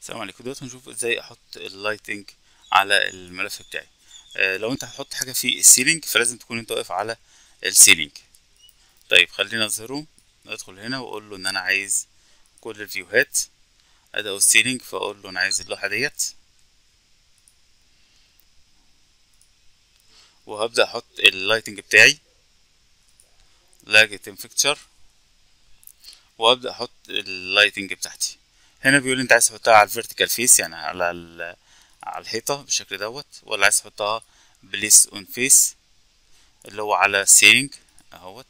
السلام عليكم دلوقتي هنشوف ازاي احط اللايتنج على الملف بتاعي آه لو انت هتحط حاجه في السيلينج فلازم تكون انت واقف على السيلينج طيب خلينا نظهره ندخل هنا واقول له ان انا عايز كل الفيوهات ادي السيلينج فاقول له انا عايز اللوحه ديت وهبدا احط اللايتنج بتاعي لاجت فيكتشر وابدا احط اللايتنج بتاعتي هنا بيقول انت عايز تحطها على الفيرتيكال فيس يعني على على الحيطه بالشكل دوت ولا عايز تحطها بليس اون فيس اللي هو على سيلينج اهوت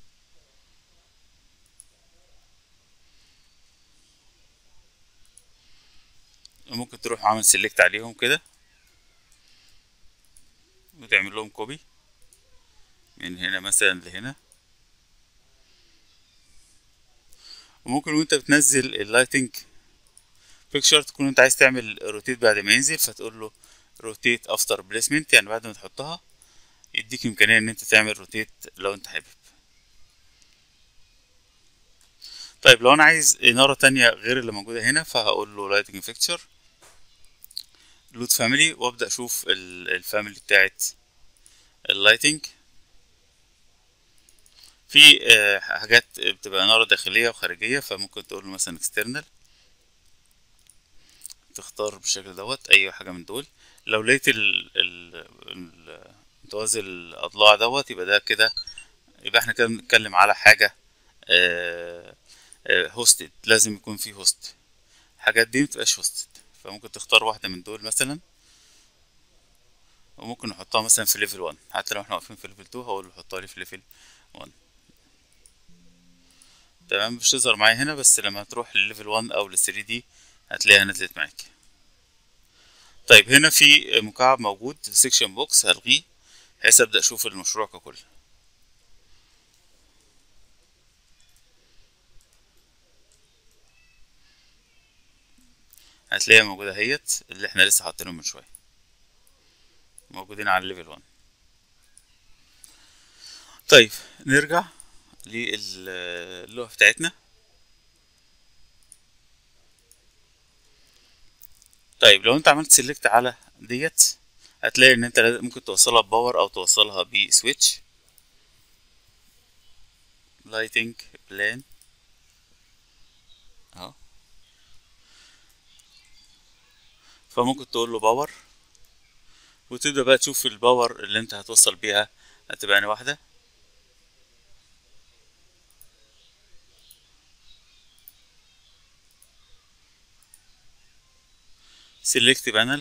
ممكن تروح عامل سيلكت عليهم كده وتعمل لهم كوبي من هنا مثلا لهنا وممكن وانت بتنزل اللايتنج بيكتشر تكون انت عايز تعمل روتيت بعد ما ينزل فتقول له روتيت افتر بليسمنت يعني بعد ما تحطها يديك امكانيه ان انت تعمل روتيت لو انت حابب طيب لو انا عايز اناره تانية غير اللي موجوده هنا فهقول له لايتنج فيكتشر لود فاميلي وابدا اشوف الفاميلي بتاعت اللايتنج في حاجات بتبقى اناره داخليه وخارجيه فممكن تقول له مثلا اكسترنال تختار بالشكل دوت اي حاجه من دول لو لقيت ال ال متوازي الاضلاع دوت يبقى ده كده يبقى احنا كده بنتكلم على حاجه هوستد لازم يكون في هوست الحاجات دي متبقاش هوستد فممكن تختار واحده من دول مثلا وممكن نحطها مثلا في ليفل 1 حتى لو احنا واقفين في ليفل 2 هقول له حطها لي في ليفل 1 تمام مش تظهر معايا هنا بس لما تروح لليفل 1 او لل 3 دي هتلاقيها نزلت معاك طيب هنا في مكعب موجود سيكشن بوكس هلغيه بحيث ابدا اشوف المشروع ككل هتلاقيها موجوده اهيت اللي احنا لسه حاطينهم من شويه موجودين على الليفل 1 طيب نرجع للوحه بتاعتنا طيب لو انت عملت سيلكت على ديت هتلاقي ان انت ممكن توصلها بباور او توصلها بسويتش لايتنج بلان اهو فممكن تقول له باور وتبدا بقى تشوف الباور اللي انت هتوصل بيها هتبقى انا واحده سيلكت بانل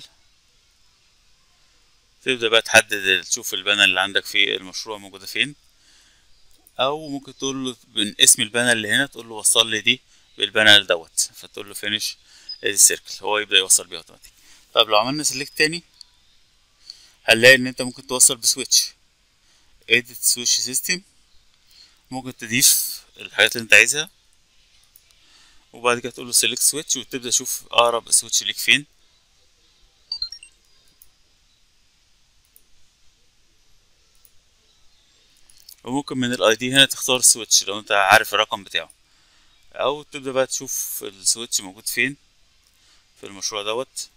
تبدأ بقى تحدد تشوف البانل اللي عندك في المشروع موجودة فين أو ممكن تقول له من اسم البانل اللي هنا تقول له وصل لي دي بالبانل دوت فتقول له فينيش السيركل هو يبدأ يوصل بيه اوتوماتيك طب لو عملنا سيلكت تاني هنلاقي ان انت ممكن توصل بسويتش edit switch system ممكن تضيف الحاجات اللي انت عايزها وبعد كده تقول له select switch وتبدأ تشوف أقرب سويتش ليك فين وممكن من الاي دي هنا تختار سويتش لو انت عارف الرقم بتاعه او تبدا بقى تشوف السويتش موجود فين في المشروع دوت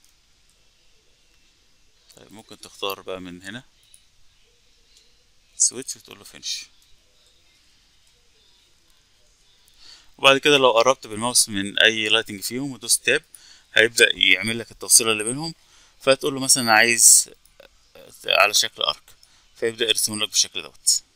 طيب ممكن تختار بقى من هنا سويتش وتقول له فينش وبعد كده لو قربت بالماوس من اي لايتنج فيهم ودوس تاب هيبدا يعمل لك التوصيله اللي بينهم فتقول له مثلا عايز على شكل ارك فيبدا يرسم لك بالشكل دوت